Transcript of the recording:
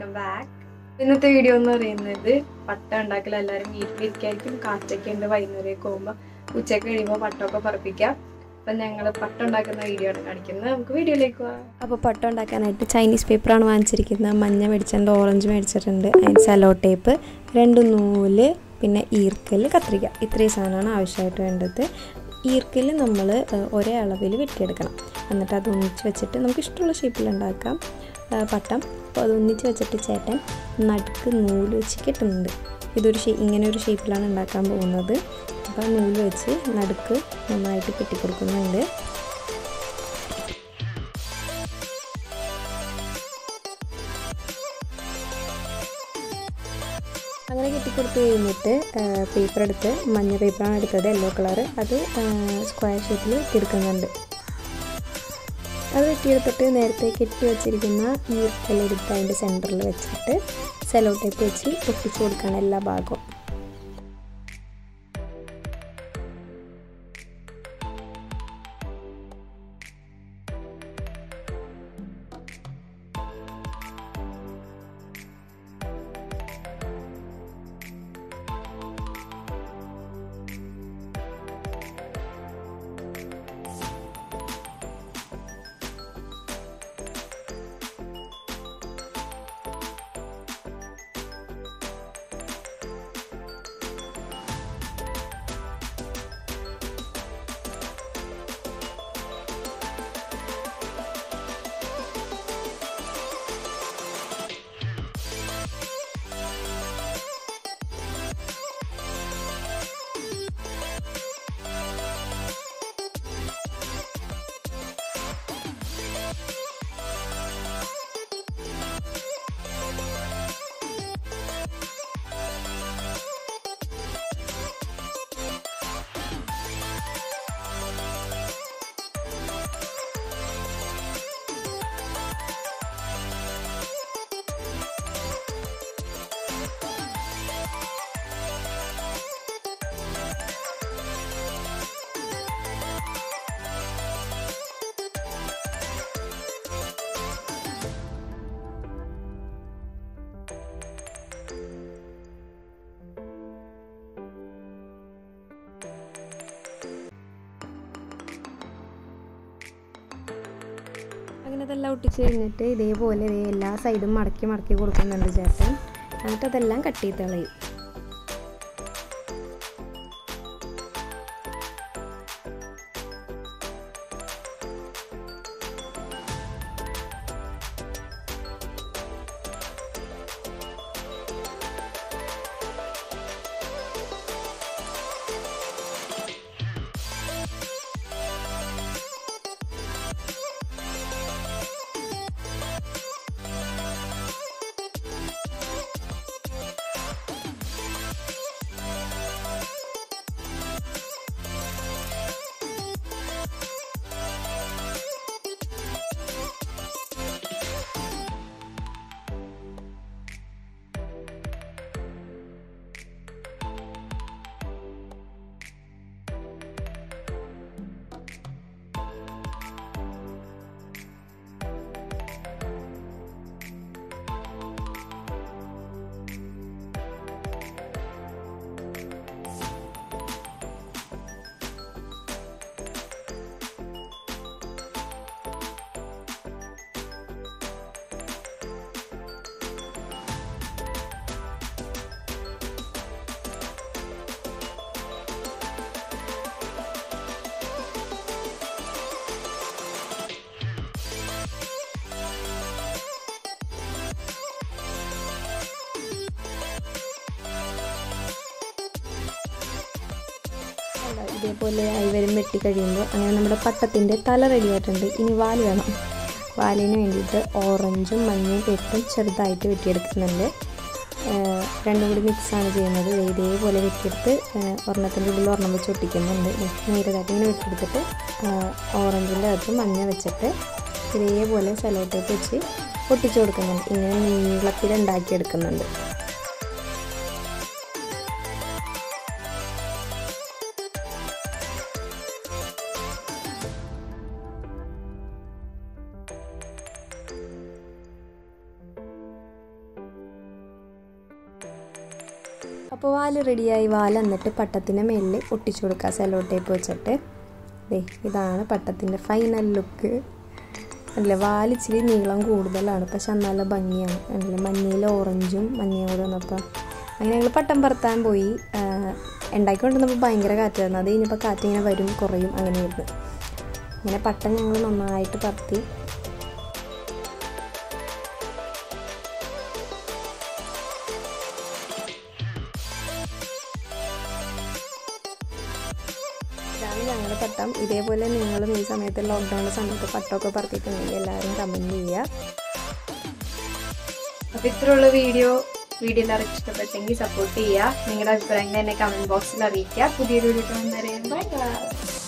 welcome back ഇന്നത്തെ video എന്ന് പറയുന്നത് പട്ട ഉണ്ടാക്കൽ എല്ലാവരും വീട്ടിലിരിക്കായിരിക്കും കാറ്റൊക്കെ ഉണ്ട് വൈകുന്നേരമൊക്കെ പോകുമ്പോൾ ഉച്ചയ്ക്ക് കഴിയുമ്പോൾ പട്ടമൊക്കെ പറപ്പിക്കാം അപ്പം ഞങ്ങൾ പട്ട ഉണ്ടാക്കുന്ന വീഡിയോ ആണ് കാണിക്കുന്നത് നമുക്ക് വീഡിയോയിലേക്ക് പോവാം അപ്പോൾ പട്ട ഉണ്ടാക്കാനായിട്ട് ചൈനീസ് പേപ്പറാണ് വാങ്ങിച്ചിരിക്കുന്നത് മഞ്ഞ മേടിച്ചിട്ടുണ്ട് ഓറഞ്ച് മേടിച്ചിട്ടുണ്ട് അതിന് സെലോ ടേപ്പ് രണ്ട് നൂല് പിന്നെ ഈർക്കൽ കത്രിക ഇത്രയും സാധനമാണ് ആവശ്യമായിട്ട് വേണ്ടത് ഈർക്കൽ നമ്മൾ ഒരേ അളവിൽ വെട്ടിയെടുക്കണം എന്നിട്ട് അത് ഒന്നിച്ച് വെച്ചിട്ട് നമുക്ക് ഇഷ്ടമുള്ള ഷേപ്പിൽ ഉണ്ടാക്കാം ആ, പട്ടം അപ്പോൾ അത് ഒന്നിച്ച് വെച്ചിട്ട് ചേട്ടൻ നടുക്ക് നൂല് വെച്ച് കെട്ടുന്നുണ്ട് ഇതൊരു ഷേ ഇങ്ങനെ ഒരു ഷേപ്പിലാണ് ഉണ്ടാക്കാൻ പോകുന്നത് അപ്പോൾ ആ നൂല് വെച്ച് നടുക്ക് നന്നായിട്ട് കെട്ടിക്കൊടുക്കുന്നുണ്ട് അങ്ങനെ കെട്ടിക്കൊടുത്ത് കഴിഞ്ഞിട്ട് പേപ്പർ എടുത്ത് മഞ്ഞ പേപ്പറാണ് എടുത്തത് യെല്ലോ കളർ അത് സ്ക്വയർ ഷേപ്പിൽ വെട്ടിയെടുക്കുന്നുണ്ട് അത് വെട്ടിയെടുത്തിട്ട് നേരത്തെ കെട്ടി വെച്ചിരിക്കുന്ന ഈർക്കലെടുത്ത് അതിൻ്റെ സെൻറ്ററിൽ വെച്ചിട്ട് സെലോ ടേപ്പ് വെച്ച് ഒട്ടിച്ചു കൊടുക്കണം എല്ലാ ഭാഗവും അങ്ങനെ അതെല്ലാം ഒട്ടിച്ച് കഴിഞ്ഞിട്ട് ഇതേപോലെ ഇതേ എല്ലാ സൈഡും മടക്കി മടക്കി കൊടുക്കുന്നുണ്ട് ചേട്ടൻ എന്നിട്ട് അതെല്ലാം കട്ട് ചെയ്ത് കളയും അല്ല, ഇതേപോലെ അരിവരും വെട്ടി കഴിയുമ്പോൾ അങ്ങനെ നമ്മുടെ പട്ടത്തിൻ്റെ തല റെഡി ആയിട്ടുണ്ട് ഇനി വാല് വേണം വാലിന് വേണ്ടിയിട്ട് ഓറഞ്ചും മഞ്ഞയും പേപ്പറും ചെറുതായിട്ട് വെട്ടിയെടുക്കുന്നുണ്ട് ഏഹ് രണ്ടും കൂടി മിക്സാണ് ചെയ്യുന്നത് ദേ ഇതേപോലെ വെട്ടിയെടുത്ത് ഏഹ് ഒരെണ്ണത്തിൻ്റെ ഉള്ളിൽ ഒരെണ്ണം വെച്ച് ഒട്ടിക്കുന്നുണ്ട് നേരിതായിട്ട് ഇങ്ങനെ വെട്ടിയെടുത്തിട്ട് ഓറഞ്ചിൻ്റെ അകത്ത് മഞ്ഞ വെച്ചിട്ട് ഇതേപോലെ സെലോ ടേപ്പ് വെച്ച് ഒട്ടിച്ചു കൊടുക്കുന്നുണ്ട് ഇങ്ങനെ നീളത്തിൽ ഉണ്ടാക്കിയെടുക്കുന്നുണ്ട് അപ്പോൾ വാല് റെഡിയായി വാല് എന്നിട്ട് പട്ടത്തിൻ്റെ മേളിൽ ഒട്ടിച്ചു കൊടുക്കുക സെലോ ടേപ്പ് വെച്ചിട്ട് ദേ ഇതാണ് പട്ടത്തിൻ്റെ ഫൈനൽ ലുക്ക് അല്ല വാല് ഇച്ചിരി നീളം കൂടുതലാണ് പക്ഷെ നല്ല ഭംഗിയാണ് അല്ലേ മഞ്ഞയിൽ ഓറഞ്ചും മഞ്ഞയും കൂടെ വന്നപ്പോൾ അങ്ങനെ ഞങ്ങൾ പട്ടം പറത്താൻ പോയി ഉണ്ടാക്കിക്കൊണ്ടിരുന്നപ്പോൾ ഭയങ്കര കാറ്റായിരുന്നു അത് കഴിഞ്ഞപ്പോൾ കാറ്റിങ്ങനെ വരും കുറയും അങ്ങനെയായിരുന്നു അങ്ങനെ പട്ടം ഞങ്ങൾ നന്നായിട്ട് പറത്തി ഇതാണ് ഞങ്ങളുടെ പട്ടം ഇതേപോലെ നിങ്ങളും ഈ സമയത്ത് ലോക്ക്ഡൗണിൻ്റെ സമയത്ത് പട്ടമൊക്കെ പറത്തിയിട്ടുണ്ടെങ്കിൽ എല്ലാവരും കമൻറ്റ് ചെയ്യുക അപ്പൊ ഇത്രയുള്ള വീഡിയോ വീഡിയോ എല്ലാവർക്കും ഇഷ്ടപ്പെട്ടെങ്കിൽ സപ്പോർട്ട് ചെയ്യുക നിങ്ങളുടെ അഭിപ്രായങ്ങൾ എന്നെ കമന്റ് ബോക്സിൽ അറിയിക്കുക പുതിയൊരു വീഡിയോ കാണുന്നവരെ ബൈ ബൈ